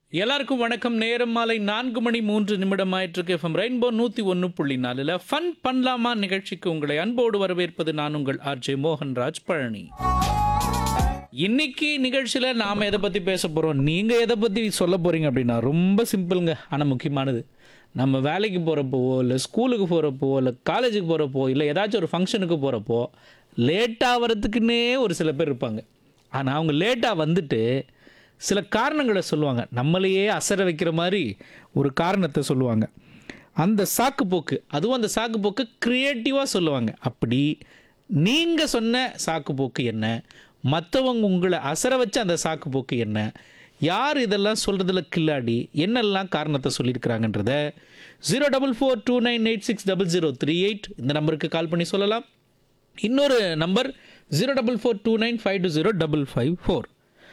எல்லாருக்கும் வணக்கம் நேரம் மாலை நான்கு மணி மூன்று நிமிடம் ஆயிட்டிருக்கு எஃப்எம் ரெயின்போ நூற்றி ஒன்று புள்ளி நாலில் ஃபன் பண்ணலாமா நிகழ்ச்சிக்கு உங்களை அன்போடு வரவேற்பது நான் உங்கள் ஆர்ஜே மோகன்ராஜ் பழனி இன்னைக்கு நிகழ்ச்சியில் நாம் எதை பற்றி பேச போகிறோம் நீங்கள் எதை பற்றி சொல்ல போகிறீங்க அப்படின்னா ரொம்ப சிம்பிளுங்க ஆனால் முக்கியமானது நம்ம வேலைக்கு போகிறப்போ இல்லை ஸ்கூலுக்கு போகிறப்போ இல்லை காலேஜுக்கு போகிறப்போ இல்லை ஏதாச்சும் ஒரு ஃபங்க்ஷனுக்கு போகிறப்போ லேட்டாக வரத்துக்குன்னே ஒரு சில பேர் இருப்பாங்க ஆனால் அவங்க லேட்டாக வந்துட்டு சில காரணங்களை சொல்லுவாங்க நம்மளையே அசர வைக்கிற மாதிரி ஒரு காரணத்தை சொல்லுவாங்க அந்த சாக்கு போக்கு அதுவும் அந்த சாக்கு போக்கு க்ரியேட்டிவாக சொல்லுவாங்க அப்படி நீங்கள் சொன்ன சாக்கு போக்கு என்ன மற்றவங்க உங்களை அசர வச்ச அந்த சாக்கு போக்கு என்ன யார் இதெல்லாம் சொல்கிறதுல கில்லாடி என்னெல்லாம் காரணத்தை சொல்லியிருக்கிறாங்கன்றத zero double four two nine eight six double zero three eight இந்த நம்பருக்கு கால் பண்ணி சொல்லலாம் இன்னொரு number zero double four two nine five two zero double five four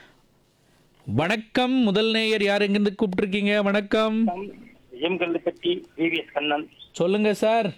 வணக்கம் முதல் நேயர் யார் எங்கிருந்து கூப்பிட்டுருக்கீங்க வணக்கம் எம் கல்லுப்பட்டி விவிஎஸ் கண்ணன் சொல்லுங்க சார்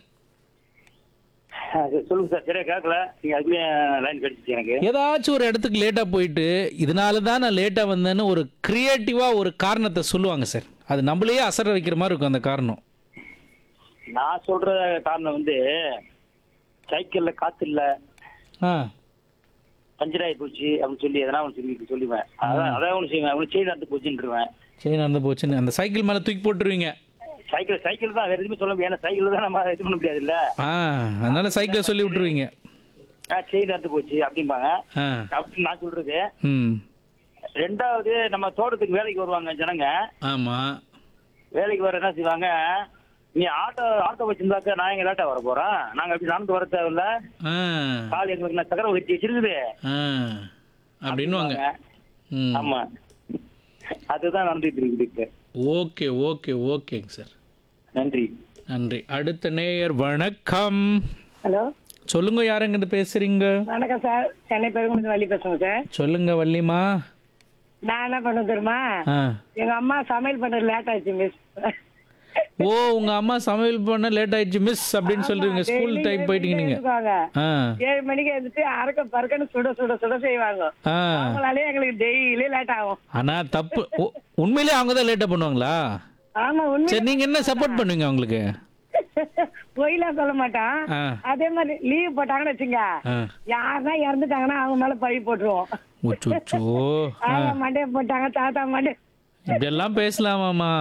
அது சொல்லுங்க சார் சரியா கேட்கல நீங்க அதுலயே லைன் கிடைச்சிச்சு எனக்கு ஏதாச்சும் ஒரு இடத்துக்கு லேட்டாக போயிட்டு இதனால தான் நான் லேட்டாக வந்தேன்னு ஒரு க்ரியேட்டிவாக ஒரு காரணத்தை சொல்லுவாங்க சார் அது நம்மளையே அசர வைக்கிற மாதிரி இருக்கும் அந்த காரணம் நான் சொல்ற காரணம் வந்து சைக்கிள்ல காத்து இல்ல ஆ பஞ்சர் ஆகி போச்சு அப்படின்னு சொல்லி எதனா ஒன்று சொல்லி சொல்லுவேன் அதான் அதான் ஒன்று செய்வேன் அவனு செயின் நடந்து போச்சுன்றுவேன் சரி நடந்து போச்சுன்னு அந்த சைக்கிள் மேலே தூக்கி போட்டுருவீங்க சைக்கிள் சைக்கிள் தான் வேற எதுவுமே சொல்ல முடியாது ஏன்னா சைக்கிள் தான் நம்ம இது பண்ண முடியாது இல்ல ஆ அதனால சைக்கிளை சொல்லி விட்டுருவீங்க செயின் நடந்து போச்சு அப்படிம்பாங்க ஆ அப்படின்னு நான் சொல்றது ம் ரெண்டாவது நம்ம தோட்டத்துக்கு வேலைக்கு வருவாங்க ஜனங்க ஆமாம் வேலைக்கு வர என்ன செய்வாங்க நீ ஆட்டோ ஆட்டோ வச்சிருந்தாக்க நான் எங்க லேட்டா வர போறேன் நாங்க அப்படி நடந்து வர தேவையில்ல ஆ கால் எங்களுக்கு நான் சக்கரை வச்சு வச்சிருக்குது ஆ அப்படின்னுவாங்க ம் ஆமா அதுதான் நடந்துட்டு இருக்குது இப்ப ஓகே ஓகே ஓகேங்க சார் நன்றி நன்றி அடுத்த நேயர் வணக்கம் ஹலோ சொல்லுங்க யாருங்கிட்ட பேசுறீங்க வணக்கம் சார் சென்னை பெருங்குடி வள்ளி பேசுங்க சார் சொல்லுங்க வள்ளிமா நான் என்ன பண்ண தெரியுமா ஆ எங்க அம்மா சமையல் பண்ண லேட் ஆயிடுச்சு மிஸ் ஓ உங்க அம்மா சமையல் பண்ண லேட் ஆயிடுச்சு மிஸ் அப்படின்னு சொல்றீங்க ஸ்கூல் டைம் போயிட்டீங்க நீங்க ஆ ஏழு மணிக்கு எழுந்துட்டு அரைக்க பறக்கன்னு சுட சுட சுட செய்வாங்க ஆ அவங்களாலே எங்களுக்கு டெய்லி லேட் ஆகும் ஆனா தப்பு உ- உண்மையிலேயே அவங்க தான் லேட்டா பண்ணுவாங்களா ஆமா உண்மை சரி நீங்க என்ன சப்போர்ட் பண்ணுவீங்க அவங்களுக்கு பொய்லாம் சொல்ல மாட்டான் ஆ அதே மாதிரி லீவ் போட்டாங்கன்னு வச்சுங்க ஆ யாருன்னா இறந்துட்டாங்கன்னா அவங்க மேல பழி போட்டுருவோம் உச்சுச்சோ ஆயா மண்டே போட்டாங்க தாத்தா மண்டே இப்படியெல்லாம் பேசலாமாமா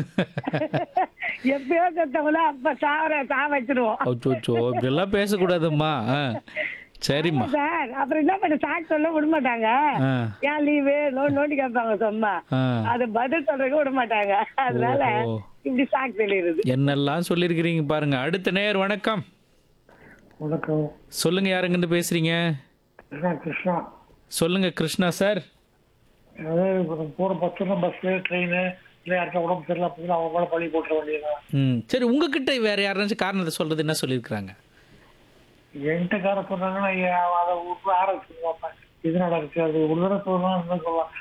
எப்பயோ செத்தவங்கள அப்ப சாவர சா வச்சிருவோம் அச்சோ இப்படியெல்லாம் பேசக்கூடாதும்மா ஆ சரிம்மா சார் அப்புறம் என்ன பண்ண சாக்கு சொல்ல விட மாட்டாங்க ஆ ஏன் லீவு நோண்டி நோண்டி கேட்பாங்க சும்மா ஆ அது பதில் சொல்றதுக்கு விட மாட்டாங்க அதனால ஓஹோ. இப்படி சாக்கு சொல்லிடுது என்னெல்லாம் சொல்லியிருக்கிறீங்க பாருங்க அடுத்த நேயர் வணக்கம் வணக்கம் சொல்லுங்க யாருங்கிட்ட பேசுறீங்க கிருஷ்ணா கிருஷ்ணா சொல்லுங்க கிருஷ்ணா சார் அதாவது இப்போ போகிற பஸ்ஸுனா பஸ்ஸு ட்ரெயின் இல்லை யாருக்கா உடம்பு சரியில்லை அப்படின்னா அவங்க மேலே பழி போட்டுற வேண்டியதுதான் ம் சரி உங்ககிட்ட வேற யாராச்சும் காரணத்தை சொல்றது என்ன சொல்லியிருக்கிறாங்க என்கிட்ட கார சொன்னாங்கன்னா ஏன் அதை ஒரு ஆராய்ச்சி பார்ப்பேன் இதனால இருக்கு அது ஒரு தடவை சொல்லலாம் சொல்லலாம்